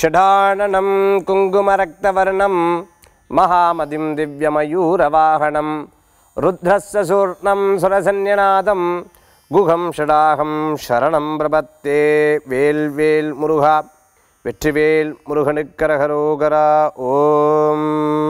ஷடானனம் குங்குமரக்தவர்ணம் மகாமதிம் திவ்யமயூரவாகனம் ருத்ரஸ்ய சூர்ணம் சுரசன்யநாதம் குகம் ஷடாகம் சரணம் பிரபத்தே வேல் வேல் முருகா வெற்றிவேல் முருகனுக்கரகரோகரா ஓம்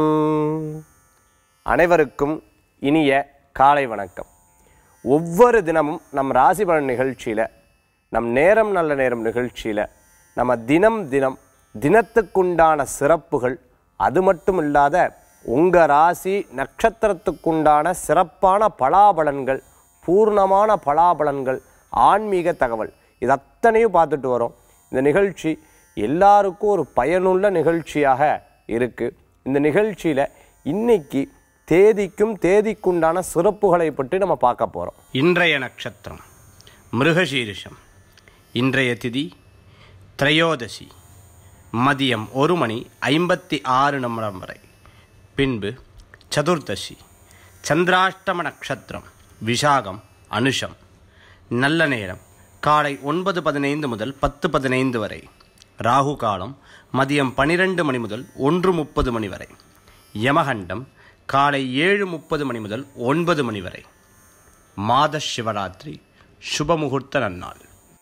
அனைவருக்கும் இனிய காலை வணக்கம் ஒவ்வொரு தினமும் நம் ராசி பலன் நிகழ்ச்சியில் நம் நேரம் நல்ல நேரம் நிகழ்ச்சியில் நம்ம தினம் தினம் தினத்துக்குண்டான சிறப்புகள் அது மட்டும் இல்லாத உங்கள் ராசி நட்சத்திரத்துக்குண்டான சிறப்பான பலாபலன்கள் பூர்ணமான பலாபலன்கள் ஆன்மீக தகவல் இது அத்தனையும் பார்த்துட்டு வரோம் இந்த நிகழ்ச்சி எல்லாருக்கும் ஒரு பயனுள்ள நிகழ்ச்சியாக இருக்குது இந்த நிகழ்ச்சியில் இன்னைக்கு தேதிக்கும் தேதிக்குண்டான சிறப்புகளை பற்றி நம்ம பார்க்க போகிறோம் இன்றைய நட்சத்திரம் மிருகசீரிஷம் இன்றைய திதி திரையோதசி மதியம் ஒரு மணி ஐம்பத்தி ஆறு நிமிடம் வரை பின்பு சதுர்தசி சந்திராஷ்டம நட்சத்திரம் விசாகம் அனுஷம் நல்ல நேரம் காலை ஒன்பது பதினைந்து முதல் பத்து பதினைந்து வரை ராகு காலம் மதியம் பனிரெண்டு மணி முதல் ஒன்று முப்பது மணி வரை யமகண்டம் காலை ஏழு முப்பது மணி முதல் ஒன்பது மணி வரை மாத சிவராத்திரி சுபமுகூர்த்த நன்னாள்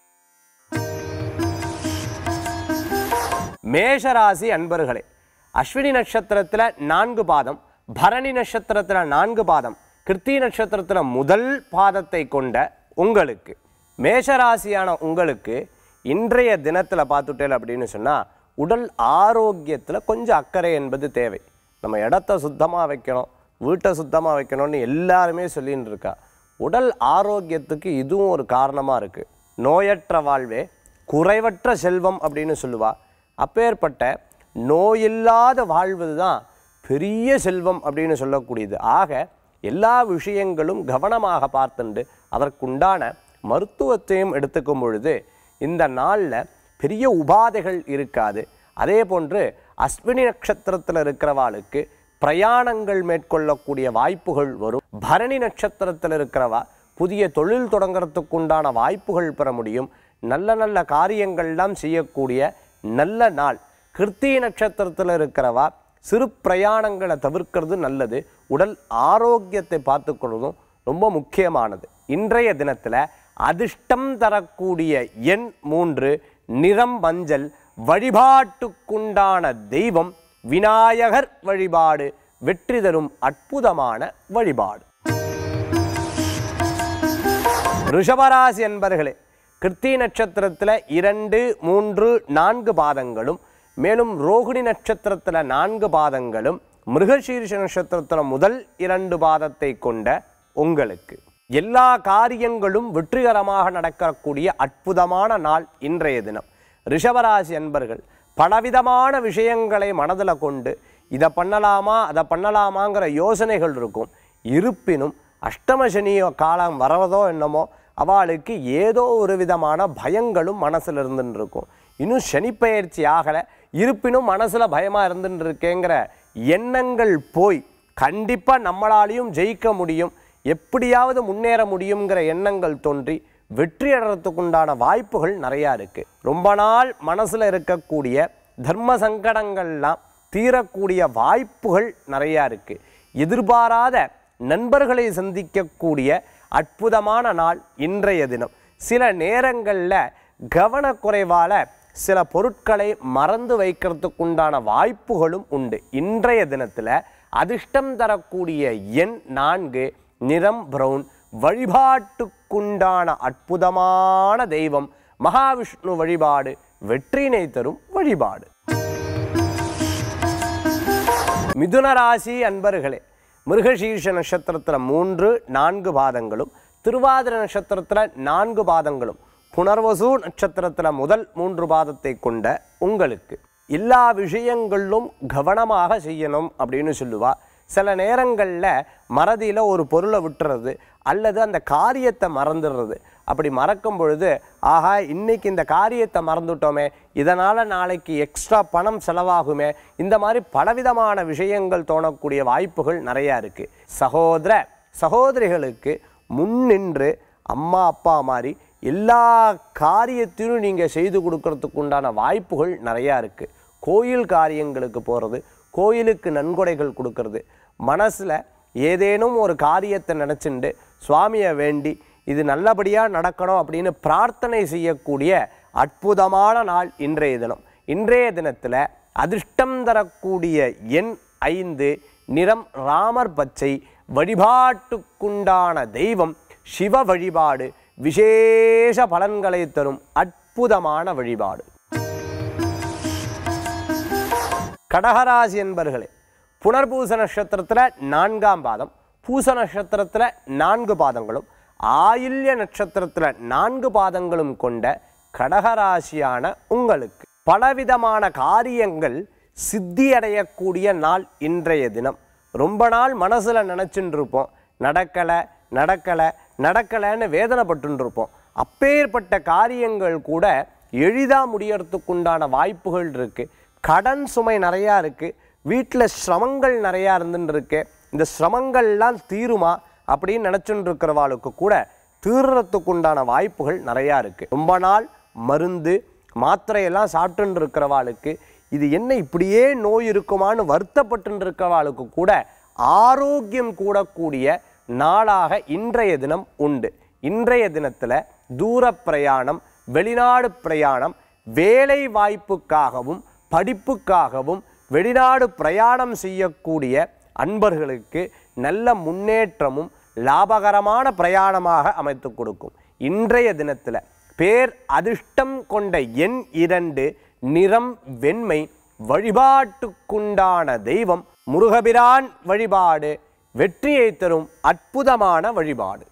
மேஷராசி அன்பர்களே அஸ்வினி நட்சத்திரத்தில் நான்கு பாதம் பரணி நட்சத்திரத்தில் நான்கு பாதம் கிருத்தி நட்சத்திரத்தில் முதல் பாதத்தை கொண்ட உங்களுக்கு மேஷராசியான உங்களுக்கு இன்றைய தினத்தில் பார்த்துட்டேன் அப்படின்னு சொன்னால் உடல் ஆரோக்கியத்தில் கொஞ்சம் அக்கறை என்பது தேவை நம்ம இடத்த சுத்தமாக வைக்கணும் வீட்டை சுத்தமாக வைக்கணும்னு எல்லாருமே சொல்லின்னு இருக்கா உடல் ஆரோக்கியத்துக்கு இதுவும் ஒரு காரணமாக இருக்குது நோயற்ற வாழ்வே குறைவற்ற செல்வம் அப்படின்னு சொல்லுவா அப்பேற்பட்ட நோயில்லாத வாழ்வது தான் பெரிய செல்வம் அப்படின்னு சொல்லக்கூடியது ஆக எல்லா விஷயங்களும் கவனமாக பார்த்துண்டு அதற்குண்டான மருத்துவத்தையும் எடுத்துக்கும் பொழுது இந்த நாளில் பெரிய உபாதைகள் இருக்காது அதே போன்று அஸ்வினி நட்சத்திரத்தில் இருக்கிறவாளுக்கு பிரயாணங்கள் மேற்கொள்ளக்கூடிய வாய்ப்புகள் வரும் பரணி நட்சத்திரத்தில் இருக்கிறவா புதிய தொழில் தொடங்குறதுக்குண்டான வாய்ப்புகள் பெற முடியும் நல்ல நல்ல காரியங்கள்லாம் செய்யக்கூடிய நல்ல நாள் கிருத்தி நட்சத்திரத்தில் இருக்கிறவா சிறு பிரயாணங்களை தவிர்க்கிறது நல்லது உடல் ஆரோக்கியத்தை பார்த்துக்கொள்வதும் ரொம்ப முக்கியமானது இன்றைய தினத்தில் அதிர்ஷ்டம் தரக்கூடிய எண் மூன்று நிறம் மஞ்சள் வழிபாட்டுக்குண்டான தெய்வம் விநாயகர் வழிபாடு வெற்றி தரும் அற்புதமான வழிபாடு ரிஷபராசி என்பர்களே கிருத்தி நட்சத்திரத்தில் இரண்டு மூன்று நான்கு பாதங்களும் மேலும் ரோகிணி நட்சத்திரத்தில் நான்கு பாதங்களும் மிருகசீர்ஷ நட்சத்திரத்தில் முதல் இரண்டு பாதத்தை கொண்ட உங்களுக்கு எல்லா காரியங்களும் வெற்றிகரமாக நடக்கக்கூடிய அற்புதமான நாள் இன்றைய தினம் ரிஷபராசி அன்பர்கள் பலவிதமான விஷயங்களை மனதில் கொண்டு இதை பண்ணலாமா அதை பண்ணலாமாங்கிற யோசனைகள் இருக்கும் இருப்பினும் அஷ்டமசனிய காலம் வரவதோ என்னமோ அவளுக்கு ஏதோ ஒரு விதமான பயங்களும் மனசில் இருந்துன்னு இருக்கும் இன்னும் சனிப்பெயர்ச்சி ஆகலை இருப்பினும் மனசில் பயமாக இருந்துட்டு இருக்கேங்கிற எண்ணங்கள் போய் கண்டிப்பாக நம்மளாலையும் ஜெயிக்க முடியும் எப்படியாவது முன்னேற முடியுங்கிற எண்ணங்கள் தோன்றி வெற்றி அடைறதுக்குண்டான வாய்ப்புகள் நிறையா இருக்குது ரொம்ப நாள் மனசில் இருக்கக்கூடிய தர்ம சங்கடங்கள்லாம் தீரக்கூடிய வாய்ப்புகள் நிறையா இருக்குது எதிர்பாராத நண்பர்களை சந்திக்கக்கூடிய அற்புதமான நாள் இன்றைய தினம் சில நேரங்களில் கவனக்குறைவால் சில பொருட்களை மறந்து வைக்கிறதுக்குண்டான வாய்ப்புகளும் உண்டு இன்றைய தினத்தில் அதிர்ஷ்டம் தரக்கூடிய எண் நான்கு நிறம் பிரவுன் வழிபாட்டுக்குண்டான அற்புதமான தெய்வம் மகாவிஷ்ணு வழிபாடு வெற்றினை தரும் வழிபாடு மிதுன ராசி அன்பர்களே மிருகசீர்ஷ நட்சத்திரத்தில் மூன்று நான்கு பாதங்களும் திருவாதிர நட்சத்திரத்தில் நான்கு பாதங்களும் புனர்வசு நட்சத்திரத்தில் முதல் மூன்று பாதத்தை கொண்ட உங்களுக்கு எல்லா விஷயங்களிலும் கவனமாக செய்யணும் அப்படின்னு சொல்லுவா சில நேரங்களில் மறதியில் ஒரு பொருளை விட்டுறது அல்லது அந்த காரியத்தை மறந்துடுறது அப்படி மறக்கும் பொழுது ஆஹா இன்னைக்கு இந்த காரியத்தை மறந்துட்டோமே இதனால் நாளைக்கு எக்ஸ்ட்ரா பணம் செலவாகுமே இந்த மாதிரி பலவிதமான விஷயங்கள் தோணக்கூடிய வாய்ப்புகள் நிறையா இருக்குது சகோதர சகோதரிகளுக்கு முன்னின்று அம்மா அப்பா மாதிரி எல்லா காரியத்தையும் நீங்கள் செய்து கொடுக்கறதுக்கு உண்டான வாய்ப்புகள் நிறையா இருக்குது கோயில் காரியங்களுக்கு போகிறது கோயிலுக்கு நன்கொடைகள் கொடுக்கறது மனசில் ஏதேனும் ஒரு காரியத்தை நினச்சிண்டு சுவாமியை வேண்டி இது நல்லபடியாக நடக்கணும் அப்படின்னு பிரார்த்தனை செய்யக்கூடிய அற்புதமான நாள் இன்றைய தினம் இன்றைய தினத்தில் அதிர்ஷ்டம் தரக்கூடிய எண் ஐந்து நிறம் ராமர் பச்சை வழிபாட்டுக்குண்டான தெய்வம் சிவ வழிபாடு விசேஷ பலன்களை தரும் அற்புதமான வழிபாடு கடகராசி என்பர்களே புனர்பூச நட்சத்திரத்தில் நான்காம் பாதம் பூச நட்சத்திரத்தில் நான்கு பாதங்களும் ஆயில்ய நட்சத்திரத்தில் நான்கு பாதங்களும் கொண்ட கடகராசியான உங்களுக்கு பலவிதமான காரியங்கள் சித்தியடையக்கூடிய நாள் இன்றைய தினம் ரொம்ப நாள் மனசில் நினச்சின்னு இருப்போம் நடக்கலை நடக்கலை நடக்கலைன்னு வேதனைப்பட்டு இருப்போம் அப்பேற்பட்ட காரியங்கள் கூட எளிதாக முடியறதுக்குண்டான வாய்ப்புகள் இருக்குது கடன் சுமை நிறையா இருக்குது வீட்டில் சிரமங்கள் நிறையா இருந்துன்னு இருக்கு இந்த சிரமங்கள்லாம் தீருமா அப்படின்னு நினச்சிட்டு இருக்கிறவாளுக்கு கூட தீர்றதுக்குண்டான வாய்ப்புகள் நிறையா இருக்குது ரொம்ப நாள் மருந்து மாத்திரையெல்லாம் சாப்பிட்டுன்னு இருக்கிறவாளுக்கு இது என்ன இப்படியே நோய் இருக்குமான்னு வருத்தப்பட்டு இருக்கிறவாளுக்கு கூட ஆரோக்கியம் கூடக்கூடிய நாளாக இன்றைய தினம் உண்டு இன்றைய தினத்தில் தூர பிரயாணம் வெளிநாடு பிரயாணம் வேலை வாய்ப்புக்காகவும் படிப்புக்காகவும் வெளிநாடு பிரயாணம் செய்யக்கூடிய அன்பர்களுக்கு நல்ல முன்னேற்றமும் லாபகரமான பிரயாணமாக அமைத்து கொடுக்கும் இன்றைய தினத்தில் பேர் அதிர்ஷ்டம் கொண்ட எண் இரண்டு நிறம் வெண்மை வழிபாட்டுக்குண்டான தெய்வம் முருகபிரான் வழிபாடு வெற்றியை தரும் அற்புதமான வழிபாடு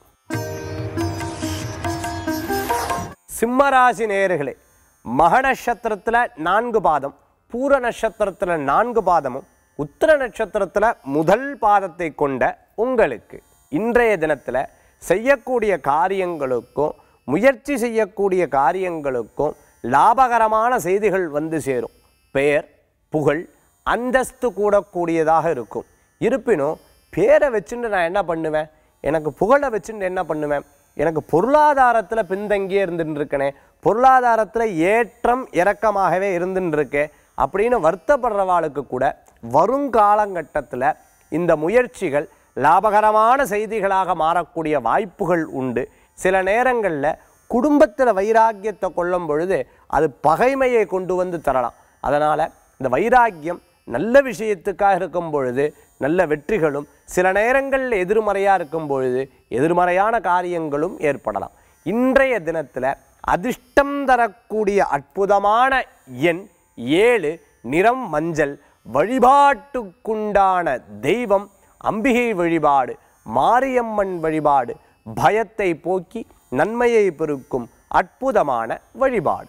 சிம்மராசி நேயர்களே மக நட்சத்திரத்தில் நான்கு பாதம் பூர நட்சத்திரத்தில் நான்கு பாதமும் உத்திர நட்சத்திரத்தில் முதல் பாதத்தை கொண்ட உங்களுக்கு இன்றைய தினத்தில் செய்யக்கூடிய காரியங்களுக்கும் முயற்சி செய்யக்கூடிய காரியங்களுக்கும் லாபகரமான செய்திகள் வந்து சேரும் பெயர் புகழ் அந்தஸ்து கூடக்கூடியதாக இருக்கும் இருப்பினும் பேரை வச்சுட்டு நான் என்ன பண்ணுவேன் எனக்கு புகழை வச்சுட்டு என்ன பண்ணுவேன் எனக்கு பொருளாதாரத்தில் பின்தங்கியே இருந்துட்டு இருக்கனே பொருளாதாரத்தில் ஏற்றம் இறக்கமாகவே இருந்துட்டு இருக்கேன் அப்படின்னு வருத்தப்படுறவாளுக்கு கூட வருங்காலங்கட்டத்தில் இந்த முயற்சிகள் லாபகரமான செய்திகளாக மாறக்கூடிய வாய்ப்புகள் உண்டு சில நேரங்களில் குடும்பத்தில் வைராக்கியத்தை கொள்ளும் பொழுது அது பகைமையை கொண்டு வந்து தரலாம் அதனால் இந்த வைராக்கியம் நல்ல விஷயத்துக்காக இருக்கும் பொழுது நல்ல வெற்றிகளும் சில நேரங்களில் எதிர்மறையாக இருக்கும் பொழுது எதிர்மறையான காரியங்களும் ஏற்படலாம் இன்றைய தினத்தில் அதிர்ஷ்டம் தரக்கூடிய அற்புதமான எண் ஏழு நிறம் மஞ்சள் வழிபாட்டுக்குண்டான தெய்வம் அம்பிகை வழிபாடு மாரியம்மன் வழிபாடு பயத்தை போக்கி நன்மையை பெருக்கும் அற்புதமான வழிபாடு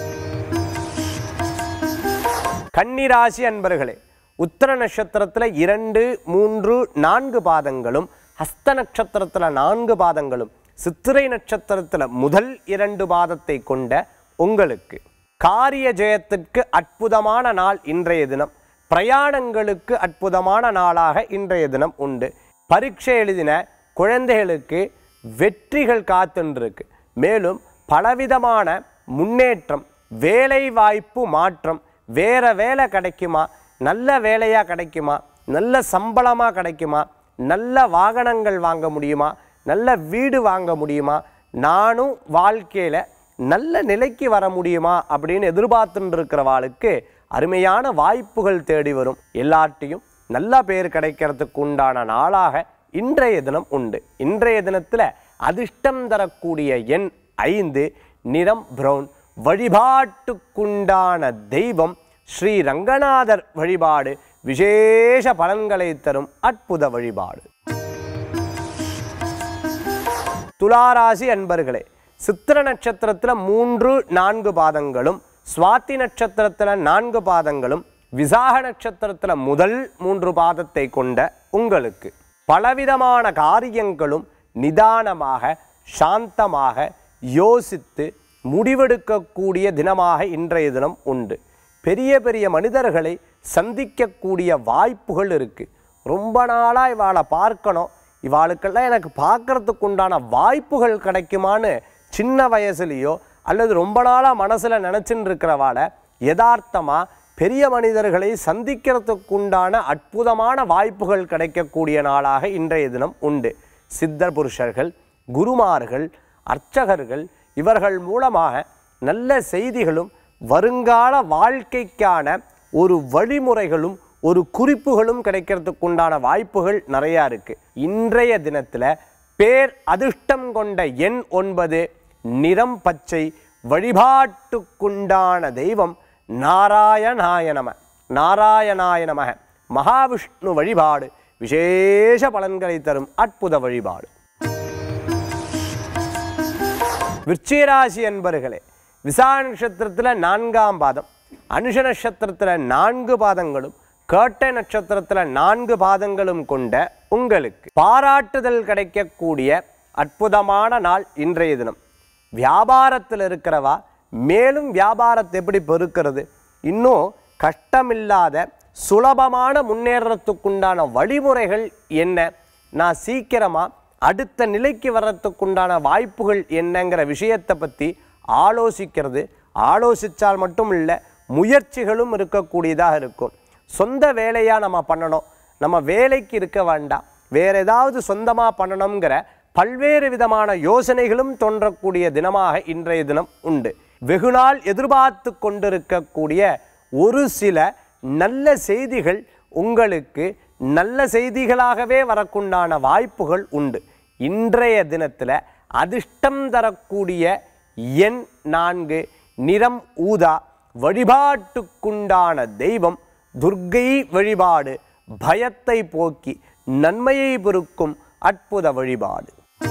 கன்னிராசி அன்பர்களே உத்தர நட்சத்திரத்தில் இரண்டு மூன்று நான்கு பாதங்களும் ஹஸ்த நட்சத்திரத்தில் நான்கு பாதங்களும் சித்திரை நட்சத்திரத்தில் முதல் இரண்டு பாதத்தை கொண்ட உங்களுக்கு காரிய ஜெயத்திற்கு அற்புதமான நாள் இன்றைய தினம் பிரயாணங்களுக்கு அற்புதமான நாளாக இன்றைய தினம் உண்டு பரீட்சை எழுதின குழந்தைகளுக்கு வெற்றிகள் காத்துருக்கு மேலும் பலவிதமான முன்னேற்றம் வேலை வாய்ப்பு மாற்றம் வேற வேலை கிடைக்குமா நல்ல வேலையாக கிடைக்குமா நல்ல சம்பளமாக கிடைக்குமா நல்ல வாகனங்கள் வாங்க முடியுமா நல்ல வீடு வாங்க முடியுமா நானும் வாழ்க்கையில் நல்ல நிலைக்கு வர முடியுமா அப்படின்னு எதிர்பார்த்துட்டு இருக்கிறவாளுக்கு அருமையான வாய்ப்புகள் தேடி வரும் எல்லார்ட்டையும் நல்ல பேர் கிடைக்கிறதுக்கு உண்டான நாளாக இன்றைய தினம் உண்டு இன்றைய தினத்தில் அதிர்ஷ்டம் தரக்கூடிய எண் ஐந்து நிறம் பிரவுன் வழிபாட்டுக்குண்டான தெய்வம் ஸ்ரீ ரங்கநாதர் வழிபாடு விசேஷ பலன்களை தரும் அற்புத வழிபாடு துளாராசி அன்பர்களே சித்திர நட்சத்திரத்தில் மூன்று நான்கு பாதங்களும் சுவாதி நட்சத்திரத்தில் நான்கு பாதங்களும் விசாக நட்சத்திரத்தில் முதல் மூன்று பாதத்தை கொண்ட உங்களுக்கு பலவிதமான காரியங்களும் நிதானமாக சாந்தமாக யோசித்து முடிவெடுக்கக்கூடிய தினமாக இன்றைய தினம் உண்டு பெரிய பெரிய மனிதர்களை சந்திக்கக்கூடிய வாய்ப்புகள் இருக்குது ரொம்ப நாளாக இவாளை பார்க்கணும் இவாளுக்கெல்லாம் எனக்கு பார்க்கறதுக்கு உண்டான வாய்ப்புகள் கிடைக்குமான்னு சின்ன வயசுலேயோ அல்லது ரொம்ப நாளாக மனசில் நினச்சின்னு இருக்கிறவாளை யதார்த்தமாக பெரிய மனிதர்களை சந்திக்கிறதுக்குண்டான அற்புதமான வாய்ப்புகள் கிடைக்கக்கூடிய நாளாக இன்றைய தினம் உண்டு சித்தர் புருஷர்கள் குருமார்கள் அர்ச்சகர்கள் இவர்கள் மூலமாக நல்ல செய்திகளும் வருங்கால வாழ்க்கைக்கான ஒரு வழிமுறைகளும் ஒரு குறிப்புகளும் கிடைக்கிறதுக்குண்டான வாய்ப்புகள் நிறையா இருக்கு இன்றைய தினத்தில் பேர் அதிர்ஷ்டம் கொண்ட எண் ஒன்பது நிறம் பச்சை வழிபாட்டுக்குண்டான தெய்வம் நாராயணாய நம நாராயணாய நமக மகாவிஷ்ணு வழிபாடு விசேஷ பலன்களை தரும் அற்புத வழிபாடு விருச்சிகராசி என்பர்களே விசா நட்சத்திரத்தில் நான்காம் பாதம் அனுஷ நட்சத்திரத்தில் நான்கு பாதங்களும் கேட்டை நட்சத்திரத்தில் நான்கு பாதங்களும் கொண்ட உங்களுக்கு பாராட்டுதல் கிடைக்கக்கூடிய அற்புதமான நாள் இன்றைய தினம் வியாபாரத்தில் இருக்கிறவா மேலும் வியாபாரத்தை எப்படி பெருக்கிறது இன்னும் கஷ்டமில்லாத சுலபமான முன்னேறத்துக்குண்டான வழிமுறைகள் என்ன நான் சீக்கிரமாக அடுத்த நிலைக்கு வர்றதுக்குண்டான வாய்ப்புகள் என்னங்கிற விஷயத்தை பற்றி ஆலோசிக்கிறது ஆலோசித்தால் மட்டும் இல்லை முயற்சிகளும் இருக்கக்கூடியதாக இருக்கும் சொந்த வேலையாக நம்ம பண்ணணும் நம்ம வேலைக்கு இருக்க வேண்டாம் வேற ஏதாவது சொந்தமாக பண்ணணுங்கிற பல்வேறு விதமான யோசனைகளும் தோன்றக்கூடிய தினமாக இன்றைய தினம் உண்டு வெகுநாள் எதிர்பார்த்து கொண்டிருக்கக்கூடிய ஒரு சில நல்ல செய்திகள் உங்களுக்கு நல்ல செய்திகளாகவே வரக்குண்டான வாய்ப்புகள் உண்டு இன்றைய தினத்தில் அதிர்ஷ்டம் தரக்கூடிய எண் நான்கு நிறம் ஊதா வழிபாட்டுக்குண்டான தெய்வம் துர்க்கை வழிபாடு பயத்தை போக்கி நன்மையை பெருக்கும் அற்புத வழிபாடு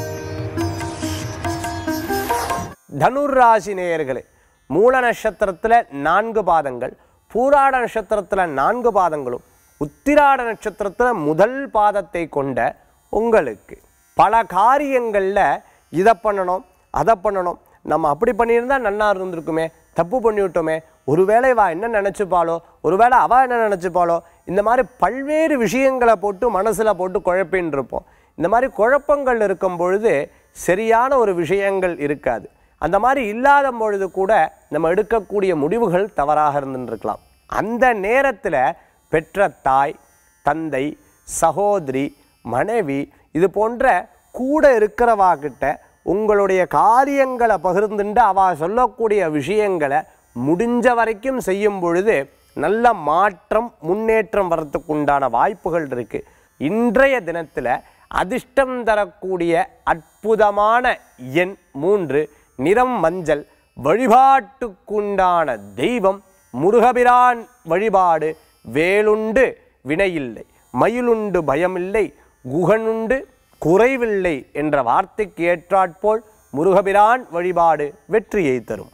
தனுராசி நேயர்களே மூல நட்சத்திரத்தில் நான்கு பாதங்கள் பூராட நட்சத்திரத்தில் நான்கு பாதங்களும் உத்திராட நட்சத்திரத்தில் முதல் பாதத்தை கொண்ட உங்களுக்கு பல காரியங்களில் இதை பண்ணணும் அதை பண்ணணும் நம்ம அப்படி பண்ணியிருந்தா நன்னா இருந்திருக்குமே தப்பு பண்ணிவிட்டோமே ஒருவேளை வா என்ன நினச்சிப்பாளோ ஒருவேளை அவ என்ன நினச்சிப்பாளோ இந்த மாதிரி பல்வேறு விஷயங்களை போட்டு மனசில் போட்டு குழப்பின்னு இருப்போம் இந்த மாதிரி குழப்பங்கள் இருக்கும் பொழுது சரியான ஒரு விஷயங்கள் இருக்காது அந்த மாதிரி இல்லாத பொழுது கூட நம்ம எடுக்கக்கூடிய முடிவுகள் தவறாக இருந்துருக்கலாம் அந்த நேரத்தில் பெற்ற தாய் தந்தை சகோதரி மனைவி இது போன்ற கூட இருக்கிறவா கிட்ட உங்களுடைய காரியங்களை பகிர்ந்துட்டு அவ சொல்லக்கூடிய விஷயங்களை முடிஞ்ச வரைக்கும் செய்யும் பொழுது நல்ல மாற்றம் முன்னேற்றம் வரத்துக்கு உண்டான வாய்ப்புகள் இருக்கு இன்றைய தினத்தில் அதிர்ஷ்டம் தரக்கூடிய அற்புதமான எண் மூன்று நிறம் மஞ்சள் வழிபாட்டுக்குண்டான தெய்வம் முருகபிரான் வழிபாடு வேலுண்டு வினையில்லை மயிலுண்டு பயமில்லை குகனுண்டு குறைவில்லை என்ற வார்த்தைக்கு ஏற்றாற்போல் முருகபிரான் வழிபாடு வெற்றியை தரும்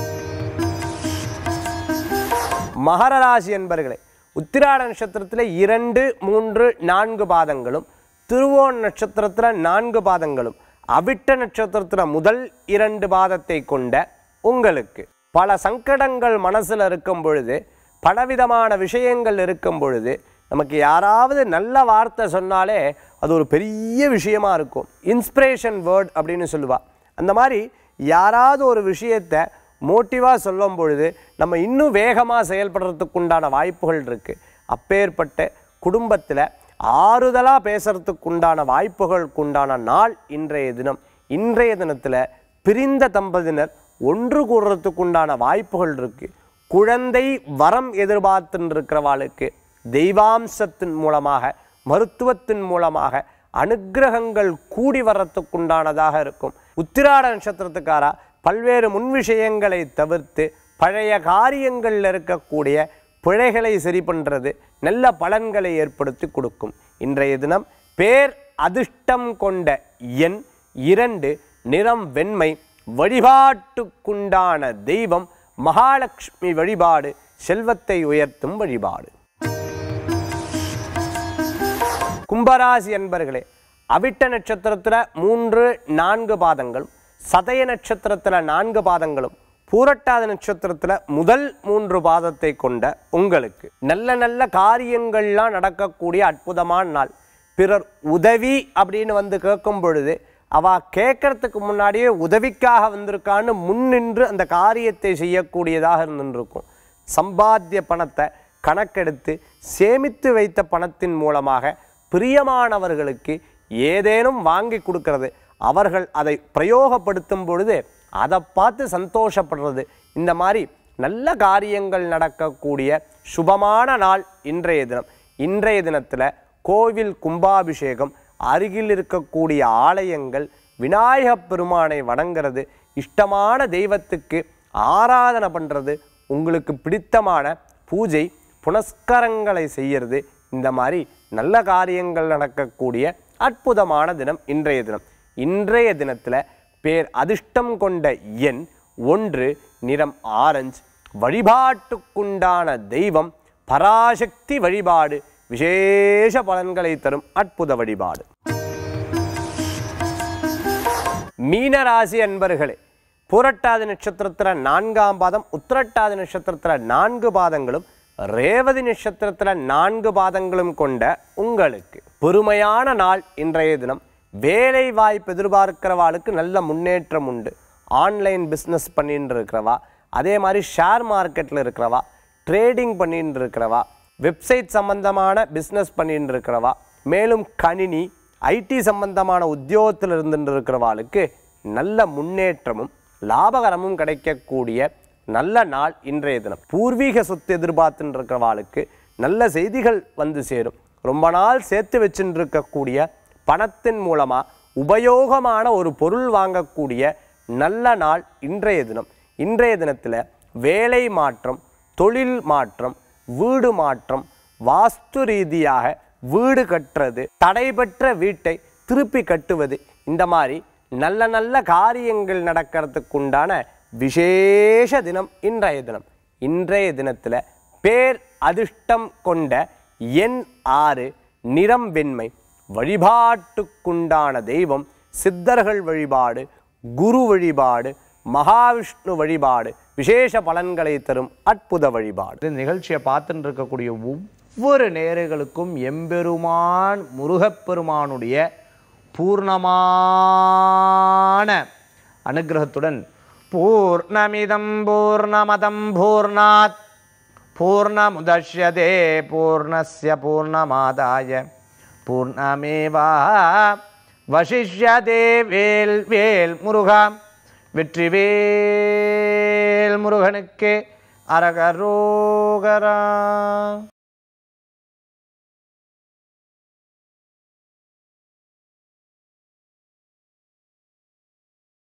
மகர ராசி என்பர்களே உத்திராட நட்சத்திரத்தில் இரண்டு மூன்று நான்கு பாதங்களும் திருவோண நட்சத்திரத்தில் நான்கு பாதங்களும் அவிட்ட நட்சத்திரத்தில் முதல் இரண்டு பாதத்தை கொண்ட உங்களுக்கு பல சங்கடங்கள் மனசில் இருக்கும் பொழுது பலவிதமான விஷயங்கள் இருக்கும் பொழுது நமக்கு யாராவது நல்ல வார்த்தை சொன்னாலே அது ஒரு பெரிய விஷயமா இருக்கும் இன்ஸ்பிரேஷன் வேர்ட் அப்படின்னு சொல்லுவா அந்த மாதிரி யாராவது ஒரு விஷயத்தை மோட்டிவாக சொல்லும் பொழுது நம்ம இன்னும் வேகமாக செயல்படுறதுக்கு உண்டான வாய்ப்புகள் இருக்குது அப்பேற்பட்ட குடும்பத்தில் ஆறுதலாக பேசுறதுக்கு உண்டான வாய்ப்புகளுக்கு உண்டான நாள் இன்றைய தினம் இன்றைய தினத்தில் பிரிந்த தம்பதியினர் ஒன்று கூடுறதுக்கு உண்டான வாய்ப்புகள் இருக்குது குழந்தை வரம் எதிர்பார்த்துன்னு இருக்கிறவாளுக்கு தெய்வாம்சத்தின் மூலமாக மருத்துவத்தின் மூலமாக அனுக்கிரகங்கள் கூடி வர்றதுக்குண்டானதாக இருக்கும் உத்திராட நட்சத்திரத்துக்காரா பல்வேறு முன் விஷயங்களை தவிர்த்து பழைய காரியங்களில் இருக்கக்கூடிய பிழைகளை சரி பண்ணுறது நல்ல பலன்களை ஏற்படுத்தி கொடுக்கும் இன்றைய தினம் பேர் அதிர்ஷ்டம் கொண்ட எண் இரண்டு நிறம் வெண்மை வழிபாட்டுக்குண்டான தெய்வம் மகாலட்சுமி வழிபாடு செல்வத்தை உயர்த்தும் வழிபாடு கும்பராசி என்பர்களே அவிட்ட நட்சத்திரத்தில் மூன்று நான்கு பாதங்களும் சதய நட்சத்திரத்தில் நான்கு பாதங்களும் பூரட்டாத நட்சத்திரத்தில் முதல் மூன்று பாதத்தை கொண்ட உங்களுக்கு நல்ல நல்ல காரியங்கள்லாம் நடக்கக்கூடிய அற்புதமான நாள் பிறர் உதவி அப்படின்னு வந்து கேட்கும் பொழுது அவ கேட்கறதுக்கு முன்னாடியே உதவிக்காக வந்திருக்கான்னு முன்னின்று அந்த காரியத்தை செய்யக்கூடியதாக இருந்துருக்கும் சம்பாத்திய பணத்தை கணக்கெடுத்து சேமித்து வைத்த பணத்தின் மூலமாக பிரியமானவர்களுக்கு ஏதேனும் வாங்கி கொடுக்கறது அவர்கள் அதை பிரயோகப்படுத்தும் பொழுது அதை பார்த்து சந்தோஷப்படுறது இந்த மாதிரி நல்ல காரியங்கள் நடக்கக்கூடிய சுபமான நாள் இன்றைய தினம் இன்றைய தினத்தில் கோவில் கும்பாபிஷேகம் அருகில் இருக்கக்கூடிய ஆலயங்கள் விநாயகப் பெருமானை வணங்குறது இஷ்டமான தெய்வத்துக்கு ஆராதனை பண்ணுறது உங்களுக்கு பிடித்தமான பூஜை புனஸ்காரங்களை செய்யறது இந்த மாதிரி நல்ல காரியங்கள் நடக்கக்கூடிய அற்புதமான தினம் இன்றைய தினம் இன்றைய தினத்தில் பேர் அதிர்ஷ்டம் கொண்ட எண் ஒன்று நிறம் ஆரஞ்சு வழிபாட்டுக்குண்டான தெய்வம் பராசக்தி வழிபாடு விசேஷ பலன்களை தரும் அற்புத வழிபாடு மீனராசி அன்பர்களே புரட்டாதி நட்சத்திரத்தில் நான்காம் பாதம் உத்திரட்டாதி நட்சத்திரத்தில் நான்கு பாதங்களும் ரேவதி நட்சத்திரத்தில் நான்கு பாதங்களும் கொண்ட உங்களுக்கு பொறுமையான நாள் இன்றைய தினம் வேலை வாய்ப்பு எதிர்பார்க்கிறவாளுக்கு நல்ல முன்னேற்றம் உண்டு ஆன்லைன் பிஸ்னஸ் பண்ணிட்டு இருக்கிறவா அதே மாதிரி ஷேர் மார்க்கெட்டில் இருக்கிறவா ட்ரேடிங் பண்ணிட்டு இருக்கிறவா வெப்சைட் சம்பந்தமான பிஸ்னஸ் பண்ணிட்டு இருக்கிறவா மேலும் கணினி ஐடி சம்பந்தமான உத்தியோகத்தில் இருந்துட்டு இருக்கிறவாளுக்கு நல்ல முன்னேற்றமும் லாபகரமும் கிடைக்கக்கூடிய நல்ல நாள் இன்றைய தினம் பூர்வீக சொத்து எதிர்பார்த்துட்டு இருக்கிறவாளுக்கு நல்ல செய்திகள் வந்து சேரும் ரொம்ப நாள் சேர்த்து வச்சுட்டு இருக்கக்கூடிய பணத்தின் மூலமா உபயோகமான ஒரு பொருள் வாங்கக்கூடிய நல்ல நாள் இன்றைய தினம் இன்றைய தினத்தில் வேலை மாற்றம் தொழில் மாற்றம் வீடு மாற்றம் வாஸ்து ரீதியாக வீடு கட்டுறது தடைபெற்ற வீட்டை திருப்பி கட்டுவது இந்த மாதிரி நல்ல நல்ல காரியங்கள் நடக்கிறதுக்குண்டான விசேஷ தினம் இன்றைய தினம் இன்றைய தினத்தில் பேர் அதிர்ஷ்டம் கொண்ட எண் ஆறு நிறம் வெண்மை வழிபாட்டுக்குண்டான தெய்வம் சித்தர்கள் வழிபாடு குரு வழிபாடு மகாவிஷ்ணு வழிபாடு விசேஷ பலன்களை தரும் அற்புத வழிபாடு இந்த நிகழ்ச்சியை பார்த்துட்டு இருக்கக்கூடிய ஒவ்வொரு நேர்களுக்கும் எம்பெருமான் முருகப்பெருமானுடைய பூர்ணமான அனுகிரகத்துடன் பூர்ணமிதம் பூர்ணமதம் பூர்ணாத் பூர்ணமுதஷ்யதே பூர்ணஸ்ய பூர்ணமாதாய பூர்ணமேவா வசிஷ்யதே வேல் வேல் முருகா வெற்றிவேல் முருகனுக்கு அரகரோகரா